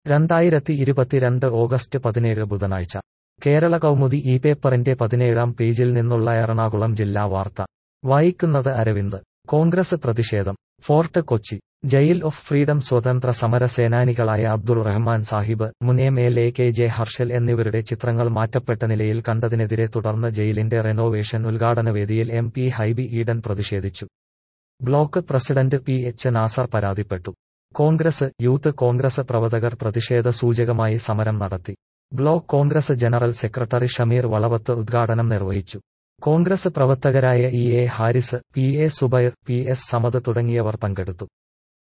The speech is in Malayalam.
രണ്ടായിരത്തി ഇരുപത്തിരണ്ട് ഓഗസ്റ്റ് പതിനേഴ് ബുധനാഴ്ച കേരള കൗമുദി ഈ പേപ്പറിന്റെ പതിനേഴാം പേജിൽ നിന്നുള്ള എറണാകുളം ജില്ലാ വാർത്ത വായിക്കുന്നത് അരവിന്ദ് കോൺഗ്രസ് പ്രതിഷേധം Fort Kochi jail of freedom സ്വതന്ത്ര സമര സേനാനികളായ അബ്ദുൾ റഹ്മാൻ സാഹിബ് മുൻ M L A K J Harshal എന്നിവരുടെ ചിത്രങ്ങൾ മാറ്റപ്പെട്ട നിലയിൽ കണ്ടതിനെതിരെ തുടർന്ന് ജയിലിന്റെ റെനോവേഷൻ ഉദ്ഘാടന വേദിയിൽ എം പി ഹൈബി ഈഡൻ പ്രതിഷേധിച്ചു block president P H Nasar പരാതിപ്പെട്ടു കോൺഗ്രസ് യൂത്ത് കോൺഗ്രസ് പ്രവർത്തകർ പ്രതിഷേധ സൂചകമായി സമരം നടത്തി block Congress general secretary Shameer Valavath ഉദ്ഘാടനം നിർവഹിച്ചു കോൺഗ്രസ് പ്രവർത്തകരായ E A Haris P A Subair P S Samad തുടങ്ങിയവർ പങ്കെടുത്തു